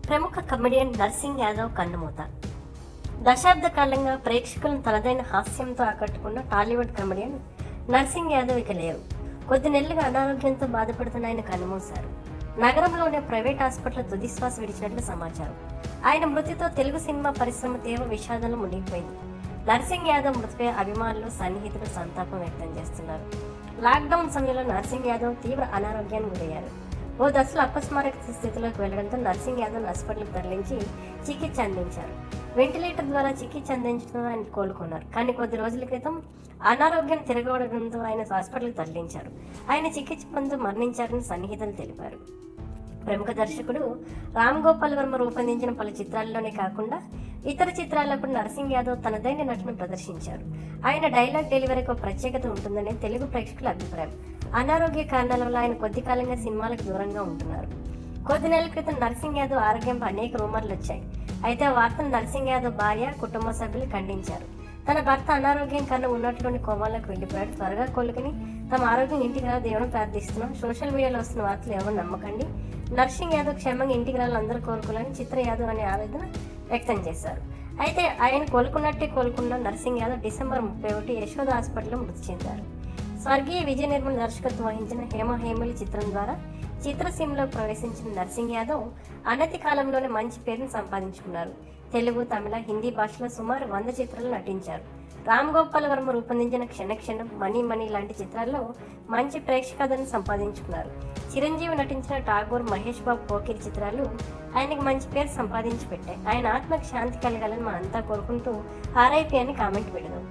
ప్రముఖ comedian nursing Yadav కన్నుమూత దశాబ్ద కాలంగా ప్రేక్షకులను తనదైన హాస్యంతో ఆకట్టుకున్న టాలీవుడ్ కమెడియన్ నర్సింగ్ యాదవ్ ఇక లేరు కొద్ది నెలలుగా అనారోగ్యంతో బాధపడుతున్న ఆయన కన్నుమూశారు నగరంలోని ప్రైవేట్ హాస్పిటల్ తుదిశ్వాస విడిచినట్లు సమాచారం ఆయన మృతితో తెలుగు సినిమా పరిశ్రమ తీవ్ర విషాదంలో మునిగిపోయింది నర్సింగ్ యాదవ్ మృతిపై అభిమానులు సన్నిహితులు సంతాపం వ్యక్తం చేస్తున్నారు లాక్డౌన్ సమయంలో నర్సింగ్ యాదవ్ తీవ్ర అనారోగ్యానికి గురయ్యారు ఓ దశలో అపస్మారక స్థితిలోకి వెళ్లడంతో నర్సింగ్ యాదవ్ హాస్పిటల్కి తరలించి చికిత్స అందించారు వెంటిలేటర్ ద్వారా చికిత్స అందించడం ఆయన కోలుకున్నారు కానీ కొద్ది రోజుల క్రితం అనారోగ్యం తిరగబడడంతో ఆయన హాస్పిటల్కి తరలించారు ఆయన చికిత్స పొందు మరణించారని సన్నిహితులు తెలిపారు ప్రముఖ దర్శకుడు రామ్ గోపాల్ వర్మ రూపొందించిన పలు చిత్రాల్లోనే కాకుండా ఇతర చిత్రాల్లో కూడా నరసింగ్ యాదవ్ తనదైన నటన ప్రదర్శించారు ఆయన డైలాగ్ డెలివరీకి ఒక ప్రత్యేకత ఉంటుందని తెలుగు ప్రేక్షకుల అభిప్రాయం అనారోగ్య కారణాల వల్ల ఆయన కొద్ది కాలంగా సినిమాలకు దూరంగా ఉంటున్నారు కొద్ది నెలల క్రితం నరసింగ్ యాదవ్ ఆరోగ్యంపై అనేక రూమర్లు వచ్చాయి అయితే ఆ వార్తను నరసింగ్ యాదవ్ భార్య కుటుంబ సభ్యులు ఖండించారు తన భర్త అనారోగ్యం కన్నా ఉన్నట్లోని కోమాలకు వెళ్ళిపోయాడు త్వరగా కోలుకుని తమ ఆరోగ్యం ఇంటికి రా దేవుని ప్రార్థిస్తున్నాం సోషల్ మీడియాలో వస్తున్న వార్తలు ఎవరు నమ్మకండి నర్సింగ్ యాదవ్ క్షేమంగా ఇంటికి రాలని అందరూ కోరుకోవాలని చిత్ర యాదవ్ అనే ఆవేదన వ్యక్తం చేశారు అయితే ఆయన కోలుకున్నట్టే కోలుకున్న నర్సింగ్ యాదవ్ డిసెంబర్ ముప్పై ఒకటి యశోద హాస్పిటల్లో మృతి చెందారు స్వర్గీయ విజయ నిర్మల్ దర్శకత్వం వహించిన హేమ హేమలి చిత్రం ద్వారా చిత్రసీమలో ప్రవేశించిన నర్సింగ్ యాదవ్ అనతి కాలంలోనే మంచి పేరును సంపాదించుకున్నారు తెలుగు తమిళ హిందీ భాషలో సుమారు వంద చిత్రాలు నటించారు రామ్ గోపాల్ వర్మ రూపొందించిన క్షణ క్షణం మనీ మనీ లాంటి చిత్రాల్లో మంచి ప్రేక్షకాదరణ సంపాదించుకున్నారు చిరంజీవి నటించిన ఠాగూర్ మహేష్ బాబు పోకిరి చిత్రాలు ఆయనకు మంచి పేరు సంపాదించి పెట్టాయి ఆయన ఆత్మకు శాంతి కలగాలని మనంతా కోరుకుంటూ ఆర్ఐపి అని కామెంట్ పెడదాం